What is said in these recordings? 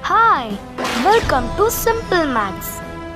Hi, welcome to Simple Maths.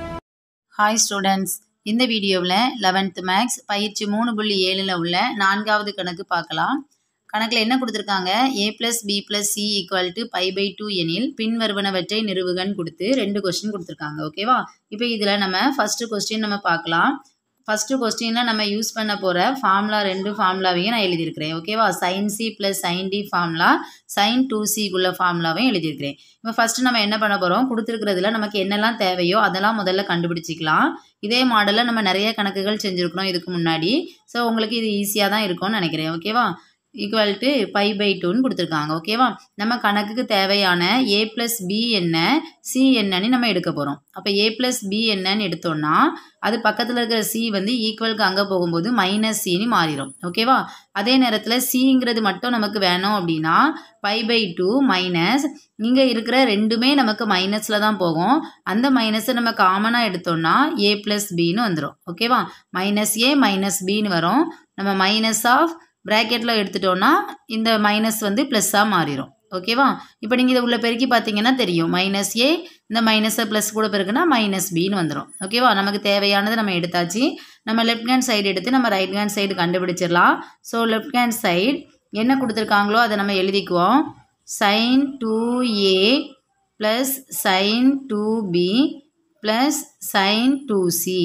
Hi students இந்த வீடியோவில் eleventh maths பயிற்சி மூணு புள்ளி ஏழில் உள்ள நான்காவது கணக்கு பார்க்கலாம் கணக்கில் என்ன கொடுத்துருக்காங்க A plus B plus C equal to pi by two எனில் பின்வருவனவற்றை நிறுவுகன்னு கொடுத்து ரெண்டு கொஸ்டின் கொடுத்துருக்காங்க ஓகேவா இப்போ இதில் நம்ம ஃபஸ்ட்டு கொஸ்டின் நம்ம பார்க்கலாம் ஃபஸ்ட்டு கொஸ்டினில் நம்ம யூஸ் பண்ண போகிற ஃபார்முலா ரெண்டு ஃபார்முலாவையும் நான் எழுதியிருக்கிறேன் ஓகேவா sine C plus sine D formula sine two சிக்குள்ள ஃபார்முலாவையும் எழுதியிருக்கிறேன் இப்போ ஃபஸ்ட்டு நம்ம என்ன பண்ண போகிறோம் கொடுத்துருக்கிறதுல நமக்கு என்னெல்லாம் தேவையோ அதெல்லாம் முதல்ல கண்டுபிடிச்சிக்கலாம் இதே மாடலில் நம்ம நிறைய கணக்குகள் செஞ்சுருக்கிறோம் இதுக்கு முன்னாடி ஸோ உங்களுக்கு இது ஈஸியாக தான் இருக்கும்னு நினைக்கிறேன் ஓகேவா ஈக்குவல் டு பை பை டூன்னு கொடுத்துருக்காங்க ஓகேவா நம்ம கணக்குக்கு தேவையான ஏ ப்ளஸ் பி என்ன சி என்னன்னு நம்ம எடுக்க போகிறோம் அப்போ ஏ ப்ளஸ் பி என்னன்னு எடுத்தோம்னா அது பக்கத்தில் இருக்கிற சி வந்து ஈக்குவலுக்கு அங்கே போகும்போது மைனஸ் சின்னு மாறிடும் ஓகேவா அதே நேரத்தில் சிங்கிறது மட்டும் நமக்கு வேணும் அப்படின்னா பை பை டூ மைனஸ் இங்கே இருக்கிற ரெண்டுமே நமக்கு மைனஸில் தான் போகும் அந்த மைனஸை நம்ம காமனாக எடுத்தோம்னா ஏ ப்ளஸ் பின்னு வந்துடும் ஓகேவா மைனஸ் ஏ மைனஸ் பின்னு வரும் நம்ம மைனஸ் ஆஃப் ப்ராக்கெட்டில் எடுத்துட்டோம்னா இந்த மைனஸ் வந்து ப்ளஸ்ஸாக மாறிடும் ஓகேவா இப்போ நீங்கள் இதை உள்ள பெருக்கி பார்த்தீங்கன்னா தெரியும் மைனஸ் ஏ இந்த மைனஸை ப்ளஸ் கூட பெருக்குன்னா மைனஸ் பின்னு வந்துடும் ஓகேவா நமக்கு தேவையானதை நம்ம எடுத்தாச்சு நம்ம லெஃப்ட் ஹேண்ட் சைடு எடுத்து நம்ம ரைட் ஹேண்ட் சைடு கண்டுபிடிச்சிடலாம் ஸோ லெஃப்ட் ஹேண்ட் சைடு என்ன கொடுத்துருக்காங்களோ அதை நம்ம எழுதிக்குவோம் sine two A plus sine two B plus sine two C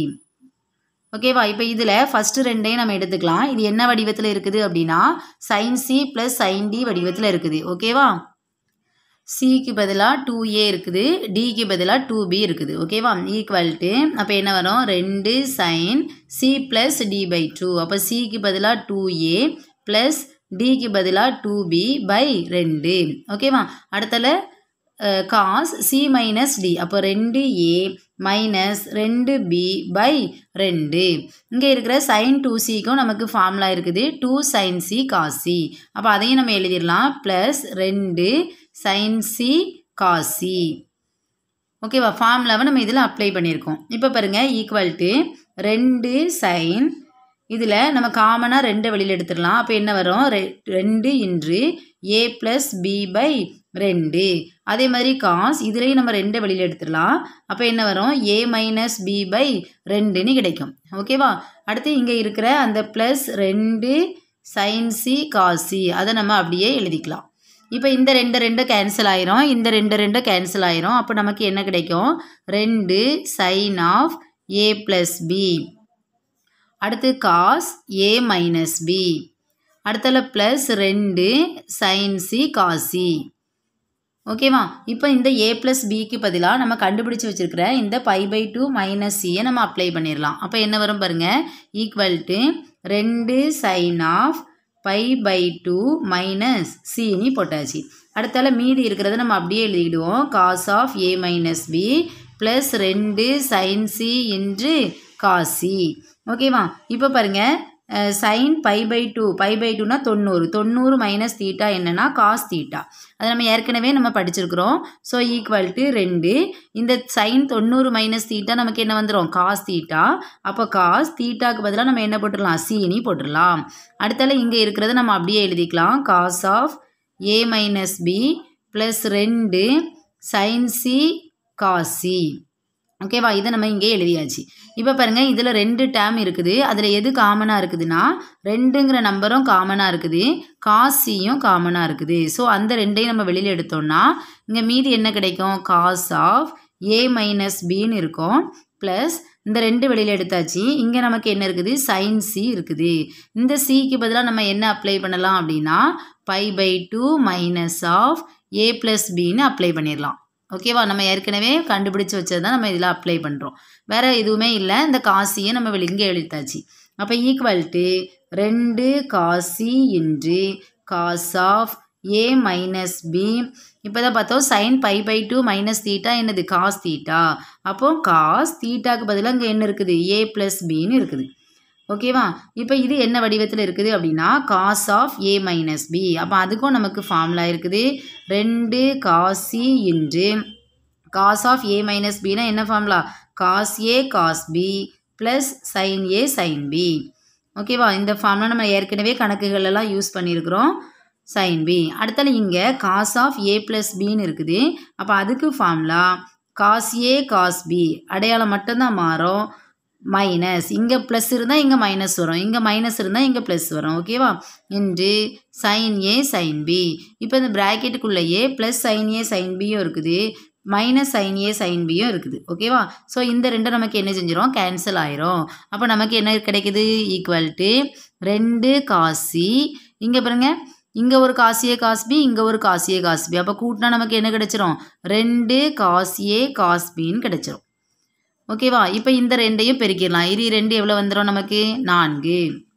ஓகேவா இப்போ இதில் ஃபஸ்ட்டு ரெண்டையும் நம்ம எடுத்துக்கலாம் இது என்ன வடிவத்தில் இருக்குது அப்படின்னா sine C plus sine D வடிவத்தில் இருக்குது ஓகேவா சிக்கு பதிலாக டூ ஏ இருக்குது டிக்கு பதிலாக டூ பி இருக்குது ஓகேவா ஈக்குவல் டு அப்போ என்ன வரும் ரெண்டு sine C plus D by two அப்போ சிக்கு பதிலாக டூ ஏ ப்ளஸ் டிக்கு பதிலாக டூ பி பை ரெண்டு ஓகேவா அடுத்தல காஸ் சி மைனஸ் டி அப்போ ரெண்டு ஏ மைனஸ் ரெண்டு பி பை ரெண்டு இங்கே இருக்கிற சைன் டூ சிக்கும் நமக்கு ஃபார்முலா இருக்குது two sine C cos C அப்போ அதையும் நம்ம எழுதிடலாம் ப்ளஸ் ரெண்டு சைன் சி காஸ் சி ஓகேவா ஃபார்முலாவை நம்ம இதில் அப்ளை பண்ணியிருக்கோம் இப்போ பாருங்கள் ஈக்குவல் டு ரெண்டு சைன் இதில் நம்ம காமனாக ரெண்டு வெளியில் எடுத்துடலாம் அப்போ என்ன வரும் ரெ ரெண்டு இன்று ஏ ப்ளஸ் பி பை ரெண்டு அதே மாதிரி காஸ் இதுலேயும் நம்ம ரெண்டு வெளியில் எடுத்துடலாம் அப்போ என்ன வரும் ஏ மைனஸ் பி பை ரெண்டுன்னு கிடைக்கும் ஓகேவா அடுத்து இங்கே இருக்கிற அந்த ப்ளஸ் ரெண்டு சைன் சி காஸ் சி அதை நம்ம அப்படியே எழுதிக்கலாம் இப்போ இந்த ரெண்டு ரெண்டு கேன்சல் ஆயிரும் இந்த ரெண்டு ரெண்டு கேன்சல் ஆயிரும் அப்போ நமக்கு என்ன கிடைக்கும் ரெண்டு sine of A plus B அடுத்து காஸ் ஏ மைனஸ் பி அடுத்தல ப்ளஸ் ரெண்டு சைன் சி காசி ஓகேவா இப்போ இந்த ஏ ப்ளஸ் பிக்கு பதிலாக நம்ம கண்டுபிடிச்சி வச்சுருக்கிற இந்த பை பை டூ மைனஸ் சியை நம்ம அப்ளை பண்ணிடலாம் அப்போ என்ன வரும் பாருங்கள் ஈக்குவல் டு ரெண்டு sine of pi by two minus சின்னு போட்டாச்சு அடுத்தால மீதி இருக்கிறத நம்ம அப்படியே எழுதிடுவோம் cos of A minus B plus ரெண்டு சைன் சி இன்று காசி ஓகேவா இப்போ பாருங்கள் sine pi by two pi by டூனா தொண்ணூறு தொண்ணூறு மைனஸ் தீட்டா என்னன்னா காஸ் தீட்டா அதை நம்ம ஏற்கனவே நம்ம படிச்சிருக்கிறோம் ஸோ ஈக்குவல் டு ரெண்டு இந்த சைன் தொண்ணூறு மைனஸ் தீட்டா நமக்கு என்ன வந்துடும் காஸ் தீட்டா அப்போ காஸ் தீட்டாக்கு பதிலாக நம்ம என்ன போட்டுடலாம் சீனி போட்டுடலாம் அடுத்தால இங்கே இருக்கிறத நம்ம அப்படியே எழுதிக்கலாம் cos of A minus B plus ரெண்டு சைன் சி காசி ஓகேவா இதை நம்ம இங்கே எழுதியாச்சு இப்போ பாருங்கள் இதில் ரெண்டு டேம் இருக்குது அதில் எது காமனாக இருக்குதுன்னா ரெண்டுங்கிற நம்பரும் காமனாக இருக்குது காசியும் காமனாக இருக்குது ஸோ அந்த ரெண்டையும் நம்ம வெளியில் எடுத்தோம்னா இங்கே மீதி என்ன கிடைக்கும் காஸ் ஆஃப் ஏ மைனஸ் பின்னு இருக்கும் ப்ளஸ் இந்த ரெண்டு வெளியில் எடுத்தாச்சு இங்கே நமக்கு என்ன இருக்குது சைன் சி இருக்குது இந்த சிக்கு பதிலாக நம்ம என்ன அப்ளை பண்ணலாம் அப்படின்னா pi by two minus of A plus பின்னு அப்ளை பண்ணிடலாம் ஓகேவா நம்ம ஏற்கனவே கண்டுபிடிச்சி வச்சது தான் நம்ம இதில் அப்ளை பண்ணுறோம் வேறு எதுவுமே இல்லை இந்த காசியை நம்ம வெளிங்கே எழுத்தாச்சு அப்போ ஈக்குவல் டு ரெண்டு cos C into cos of A minus B இப்போ தான் பார்த்தோம் sine pi by two minus theta என்னது காஸ் தீட்டா அப்போ காஸ் தீட்டாக்கு பதிலாக இங்கே என்ன இருக்குது ஏ ப்ளஸ் பின்னு இருக்குது ஓகேவா இப்போ இது என்ன வடிவத்தில் இருக்குது அப்படின்னா cos of A minus B அப்போ அதுக்கும் நமக்கு ஃபார்முலா இருக்குது ரெண்டு cos C into cos of A minus பினா என்ன formula cos A cos B plus sine A sign B ஓகேவா இந்த ஃபார்முலா நம்ம ஏற்கனவே கணக்குகளெல்லாம் யூஸ் பண்ணியிருக்கிறோம் சைன் பி அடுத்தால இங்கே காஸ் ஆஃப் ஏ ப்ளஸ் பின்னு இருக்குது அப்போ அதுக்கு formula cos A cos B அடையாளம் மட்டும்தான் மாறும் மைனஸ் இங்கே ப்ளஸ் இருந்தால் இங்கே மைனஸ் வரும் இங்கே மைனஸ் இருந்தால் இங்கே ப்ளஸ் வரும் ஓகேவா இன்று சைன் ஏ சைன் பி இப்போ இந்த ப்ராக்கெட்டுக்குள்ளேயே ப்ளஸ் சைன் ஏ சைன் பியும் இருக்குது மைனஸ் சைன் ஏ சைன் பியும் இருக்குது ஓகேவா ஸோ இந்த ரெண்டும் நமக்கு என்ன செஞ்சிடும் கேன்சல் ஆயிரும் அப்போ நமக்கு என்ன கிடைக்குது ஈக்குவல் டு ரெண்டு காசி இங்கே பாருங்க இங்கே ஒரு காசியே காஸ் பி இங்கே ஒரு காசியே காஸ் பி அப்போ கூட்டினா நமக்கு என்ன கிடைச்சிரும் ரெண்டு காசியே காஸ் பின்னு கிடைச்சிரும் ஓகேவா இப்போ இந்த ரெண்டையும் பெருக்கிடலாம் இரு ரெண்டு எவ்வளோ வந்துடும் நமக்கு நான்கு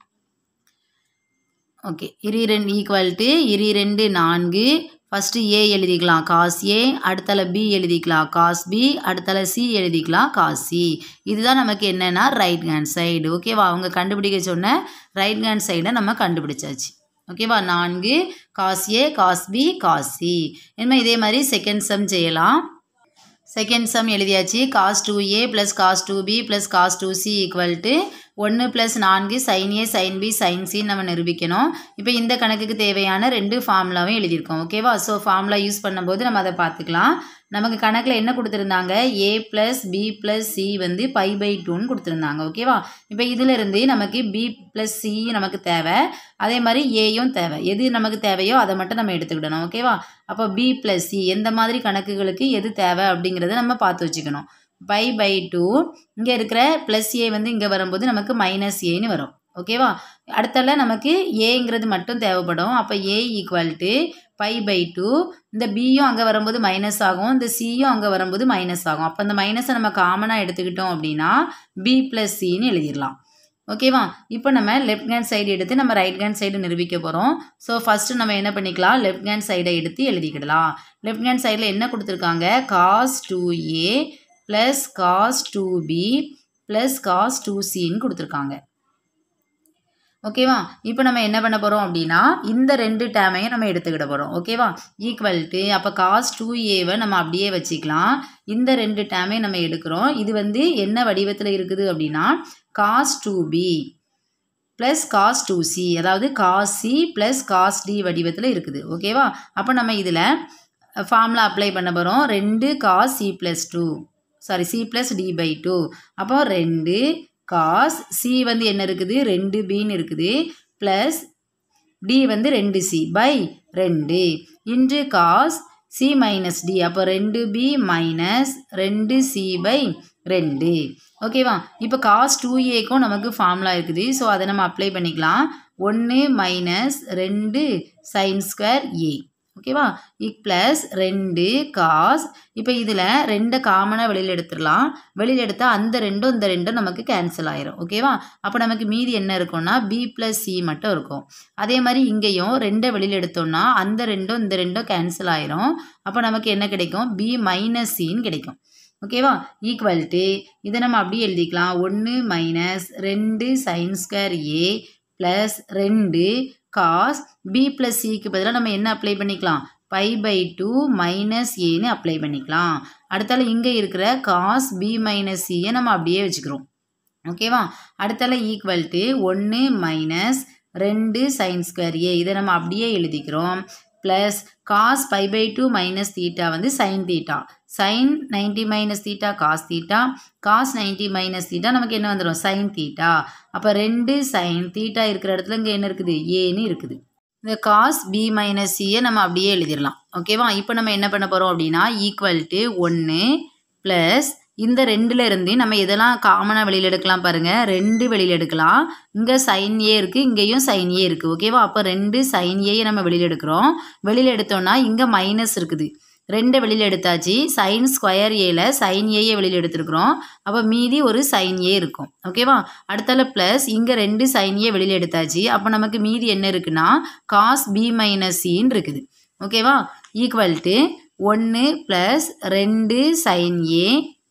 ஓகே இரு ரெண்டு ஈக்குவல் டு இரு ரெண்டு நான்கு ஃபஸ்ட்டு ஏ எழுதிக்கலாம் காஸ் ஏ அடுத்தால பி எழுதிக்கலாம் காஸ் பி அடுத்தால சி எழுதிக்கலாம் காஸ் சி இதுதான் நமக்கு என்னென்னா ரைட் ஹேண்ட் சைடு ஓகேவா அவங்க கண்டுபிடிக்க சொன்ன ரைட் ஹேண்ட் சைடை நம்ம கண்டுபிடிச்சாச்சு ஓகேவா நான்கு cos A cos B cos C இனிமேல் இதே மாதிரி செகண்ட் சம் செய்யலாம் செகண்ட் சம் எழுதியாச்சு cos two A plus cos two B plus cos two C equal to ஒன்று ப்ளஸ் நான்கு sign A sign B sign சின்னு நம்ம நிரூபிக்கணும் இப்போ இந்த கணக்குக்கு தேவையான ரெண்டு ஃபார்முலாவும் எழுதியிருக்கோம் ஓகேவா ஸோ ஃபார்முலா யூஸ் பண்ணும்போது நம்ம அதை பார்த்துக்கலாம் நமக்கு கணக்கில் என்ன கொடுத்துருந்தாங்க A plus B plus C வந்து பை பை டூன்னு கொடுத்துருந்தாங்க ஓகேவா இப்போ இதிலிருந்து நமக்கு பி ப்ளஸ் சி நமக்கு தேவை அதே மாதிரி ஏயும் தேவை எது நமக்கு தேவையோ அதை மட்டும் நம்ம எடுத்துக்கிடணும் ஓகேவா அப்போ பி ப்ளஸ் சி எந்த மாதிரி கணக்குகளுக்கு எது தேவை அப்படிங்கிறத நம்ம பார்த்து வச்சுக்கணும் பை பை டூ இங்கே இருக்கிற ப்ளஸ் ஏ வந்து இங்கே வரும்போது நமக்கு மைனஸ் ஏன்னு வரும் ஓகேவா அடுத்தால நமக்கு ஏங்கிறது மட்டும் தேவைப்படும் அப்போ A equal to pi by two இந்த பியும் அங்கே வரும்போது மைனஸ் ஆகும் இந்த சியும் அங்கே வரும்போது மைனஸ் ஆகும் அப்போ இந்த மைனஸை நம்ம காமனாக எடுத்துக்கிட்டோம் அப்படின்னா பி ப்ளஸ் சின்னு எழுதிடலாம் ஓகேவா இப்போ நம்ம லெஃப்ட் ஹேண்ட் சைடு எடுத்து நம்ம ரைட் ஹேண்ட் சைடு நிரூபிக்க போகிறோம் ஸோ ஃபஸ்ட்டு நம்ம என்ன பண்ணிக்கலாம் லெஃப்ட் ஹேண்ட் சைடை எடுத்து எழுதிக்கிடலாம் லெஃப்ட் ஹேண்ட் சைடில் என்ன கொடுத்துருக்காங்க cos two A plus cos two B plus cos two சின்னு கொடுத்துருக்காங்க ஓகேவா இப்போ நம்ம என்ன பண்ண போகிறோம் அப்படின்னா இந்த ரெண்டு டேமையும் நம்ம எடுத்துக்கிட போகிறோம் ஓகேவா ஈக்குவல் டு அப்போ காஸ் டூ ஏவை நம்ம அப்படியே வச்சுக்கலாம் இந்த ரெண்டு டேமையும் நம்ம எடுக்கிறோம் இது வந்து என்ன வடிவத்தில் இருக்குது அப்படின்னா cos two B plus cos two C அதாவது cos C plus cos D வடிவத்தில் இருக்குது ஓகேவா அப்போ நம்ம இதில் ஃபார்முலா அப்ளை பண்ண போகிறோம் ரெண்டு cos C plus two sorry C plus D by two அப்போ ரெண்டு காஸ் சி வந்து என்ன இருக்குது ரெண்டு பின்னு இருக்குது ப்ளஸ் டி வந்து ரெண்டு சி பை ரெண்டு இன்று காஸ் சி மைனஸ் டி அப்போ ரெண்டு பி மைனஸ் ரெண்டு சி பை ரெண்டு ஓகேவா இப்போ காஸ் டூ ஏக்கும் நமக்கு ஃபார்முலா இருக்குது ஸோ அதை நம்ம அப்ளை பண்ணிக்கலாம் ஒன்று மைனஸ் ரெண்டு சைன் ஸ்கொயர் ஏ ஓகேவா இக் ப்ளஸ் ரெண்டு காஸ் இப்போ இதில் ரெண்டை காமனாக வெளியில் எடுத்துடலாம் வெளியில் எடுத்தால் அந்த ரெண்டும் இந்த ரெண்டும் நமக்கு கேன்சல் ஆயிரும் ஓகேவா அப்போ நமக்கு மீதி என்ன இருக்கும்னா பி ப்ளஸ் சி மட்டும் இருக்கும் அதே மாதிரி இங்கேயும் ரெண்டை வெளியில் எடுத்தோம்னா அந்த ரெண்டும் இந்த ரெண்டும் கேன்சல் ஆயிரும் அப்போ நமக்கு என்ன கிடைக்கும் பி மைனஸ் சின்னு கிடைக்கும் ஓகேவா ஈக்குவல் டு இதை நம்ம அப்படியே எழுதிக்கலாம் ஒன்று மைனஸ் ரெண்டு சைன் ஸ்கொயர் ஏ ப்ளஸ் ரெண்டு காஸ் பி ப்ளஸ் சிக்கு பதிலாக நம்ம என்ன அப்ளை பண்ணிக்கலாம் பை பை டூ மைனஸ் ஏன்னு அப்ளை பண்ணிக்கலாம் அடுத்தால இங்கே இருக்கிற காஸ் பி மைனஸ் சியை நம்ம அப்படியே வச்சுக்கிறோம் ஓகேவா அடுத்தால ஈக்குவல் டு ஒன்று மைனஸ் ரெண்டு சைன் ஸ்கொயர் ஏ இதை நம்ம அப்படியே எழுதிக்கிறோம் plus cos pi by two minus theta வந்து sine theta sine ninety minus theta cos theta cos ninety minus theta நமக்கு என்ன வந்துடும் சைன் தீட்டா அப்போ ரெண்டு சைன் தீட்டா இருக்கிற இடத்துல இங்கே என்ன இருக்குது ஏன்னு இருக்குது இந்த காஸ் பி மைனஸ் சியை நம்ம அப்படியே எழுதிடலாம் ஓகேவா இப்போ நம்ம என்ன பண்ண போகிறோம் அப்படின்னா ஈக்குவல் டு ஒன்று ப்ளஸ் இந்த ரெண்டுல இருந்து நம்ம எதெல்லாம் காமனாக வெளியில் எடுக்கலாம் பாருங்கள் ரெண்டு வெளியில் எடுக்கலாம் இங்கே சைன் ஏ இருக்குது இங்கேயும் சைன் ஏ இருக்குது ஓகேவா அப்போ ரெண்டு சைன் ஏயை நம்ம வெளியில் எடுக்கிறோம் வெளியில் எடுத்தோம்னா இங்கே மைனஸ் இருக்குது ரெண்டு வெளியில் எடுத்தாச்சு சைன் ஸ்கொயர் ஏல சைன் ஏயை வெளியில் எடுத்துருக்குறோம் அப்போ மீதி ஒரு சைன் ஏ இருக்கும் ஓகேவா அடுத்தால ப்ளஸ் இங்கே ரெண்டு சைன் ஏ வெளியில் எடுத்தாச்சு அப்போ நமக்கு மீதி என்ன இருக்குன்னா காஸ் பி மைனஸ் சின்னு இருக்குது ஓகேவா ஈக்குவல் டு ஒன்று ப்ளஸ் ரெண்டு sign A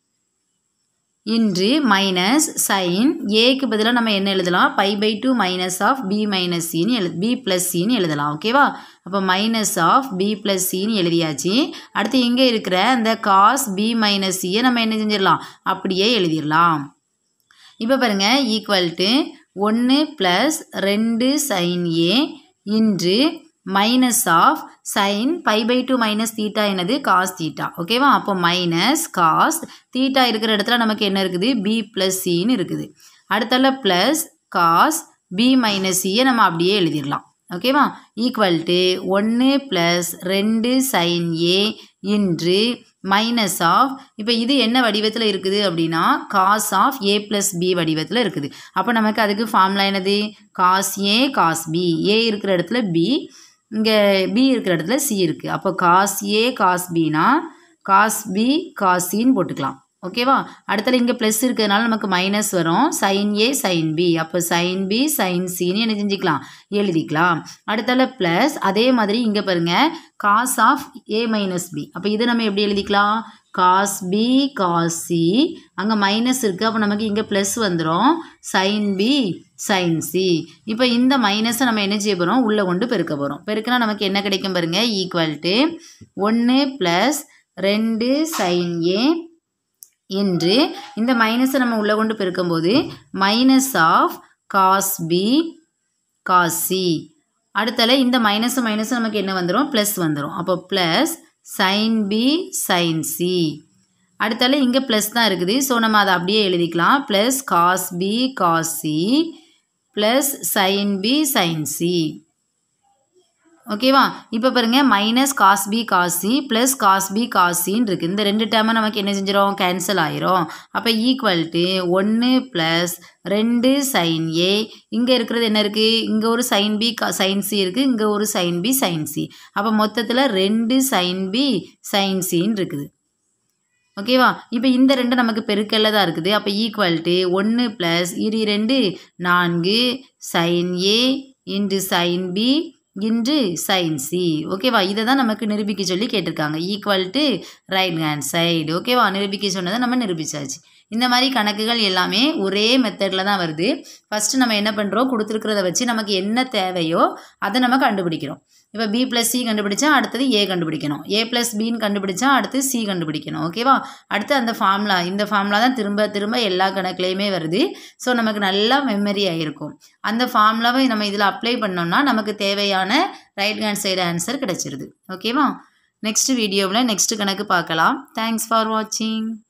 into minus sine ஏக்கு பதிலாக நம்ம என்ன எழுதலாம் pi by two minus of B minus சின்னு எழு பி ப்ளஸ் சின்னு எழுதலாம் ஓகேவா அப்போ மைனஸ் ஆஃப் பி ப்ளஸ் சின்னு எழுதியாச்சு அடுத்து இங்கே இருக்கிற அந்த காஸ் பி மைனஸ் சியை நம்ம என்ன செஞ்சிடலாம் அப்படியே எழுதிடலாம் இப்போ பாருங்கள் ஈக்குவல் டு ஒன்று ப்ளஸ் ரெண்டு sign A into minus of sine pi by two minus theta என்னது காஸ் தீட்டா ஓகேவா அப்போ மைனஸ் காஸ் தீட்டா இருக்கிற இடத்துல நமக்கு என்ன இருக்குது பி ப்ளஸ் சின்னு இருக்குது அடுத்தால ப்ளஸ் காஸ் பி மைனஸ் சியை நம்ம அப்படியே எழுதிடலாம் ஓகேவா ஈக்குவல் டு ஒன்று ப்ளஸ் ரெண்டு sign A into minus of இப்போ இது என்ன வடிவத்தில் இருக்குது அப்படின்னா cos of A plus B வடிவத்தில் இருக்குது அப்போ நமக்கு அதுக்கு ஃபார்முலா என்னது cos A cos B A இருக்கிற இடத்துல பி இங்கே பி இருக்கிற இடத்துல சி இருக்குது அப்போ காஸ் ஏ காஸ் பினா காஸ் பி காஸ் சின்னு போட்டுக்கலாம் ஓகேவா அடுத்தல இங்கே ப்ளஸ் இருக்கிறதுனால நமக்கு மைனஸ் வரும் சைன் ஏ சைன் பி அப்போ சைன் பி சைன் சின்னு என்ன செஞ்சுக்கலாம் எழுதிக்கலாம் அடுத்தால ப்ளஸ் அதே மாதிரி இங்கே பாருங்கள் cos of A minus B அப்போ இது நம்ம எப்படி எழுதிக்கலாம் காஸ் பி காஸ் சி அங்கே மைனஸ் இருக்குது அப்போ நமக்கு இங்கே ப்ளஸ் வந்துடும் சைன் பி சைன் சி இப்போ இந்த மைனஸை நம்ம என்ன செய்ய போகிறோம் உள்ளே கொண்டு பெருக்க போகிறோம் பெருக்கினா நமக்கு என்ன கிடைக்கும் பாருங்கள் ஈக்குவல் டு ஒன்று ப்ளஸ் ரெண்டு சைன் ஏ என்று இந்த மைனஸை நம்ம உள்ளே கொண்டு பெருக்கும்போது minus of cos B cos C அடுத்தால இந்த மைனஸ் மைனஸ் நமக்கு என்ன வந்துடும் ப்ளஸ் வந்துடும் அப்போ plus sin B sin C அடுத்தால இங்கே ப்ளஸ் தான் இருக்குது ஸோ நம்ம அதை அப்படியே எழுதிக்கலாம் plus cos B cos C plus sin B sin C ஓகேவா இப்போ பாருங்க minus cos B cos C plus cos B cos சின்னு இருக்குது இந்த ரெண்டு டேர்மை நமக்கு என்ன செஞ்சிடும் கேன்சல் ஆயிரும் அப்போ ஈக்குவல் டு ஒன்று ப்ளஸ் ரெண்டு சைன் ஏ இங்கே இருக்கிறது என்ன இருக்குது இங்கே ஒரு சைன் பி சைன் சி இருக்குது இங்கே ஒரு சைன் பி சைன் சி அப்போ மொத்தத்தில் ரெண்டு சைன் பி சைன் சின்னு இருக்குது ஓகேவா இப்போ இந்த ரெண்டு நமக்கு பெருக்கல்ல தான் இருக்குது அப்போ ஈக்குவல் டு ஒன்று ப்ளஸ் இரு ரெண்டு நான்கு sign A into sin B into sin C ஓகேவா இதை தான் நமக்கு நிரூபிக்க சொல்லி கேட்டிருக்காங்க equal to right hand side ஓகேவா நிரூபிக்க சொன்னதை நம்ம நிரூபிச்சாச்சு இந்த மாதிரி கணக்குகள் எல்லாமே ஒரே மெத்தடில் தான் வருது ஃபஸ்ட்டு நம்ம என்ன பண்ணுறோம் கொடுத்துருக்கிறத வச்சு நமக்கு என்ன தேவையோ அதை நம்ம கண்டுபிடிக்கிறோம் இப்போ பி ப்ளஸ் சி கண்டுபிடிச்சா அடுத்தது ஏ கண்டுபிடிக்கணும் ஏ ப்ளஸ் பின்னு கண்டுபிடிச்சா அடுத்து சி கண்டுபிடிக்கணும் ஓகேவா அடுத்து அந்த ஃபார்முலா இந்த ஃபார்முலா தான் திரும்ப திரும்ப எல்லா கணக்குலேயுமே வருது ஸோ நமக்கு நல்லா மெமரி ஆகிருக்கும் அந்த ஃபார்முலாவை நம்ம இதில் அப்ளை பண்ணோம்னா நமக்கு தேவையான ரைட் ஹேண்ட் சைடு ஆன்சர் கிடச்சிருது ஓகேவா நெக்ஸ்ட் வீடியோவில் நெக்ஸ்ட் கணக்கு பார்க்கலாம் தேங்க்ஸ் ஃபார் வாட்சிங்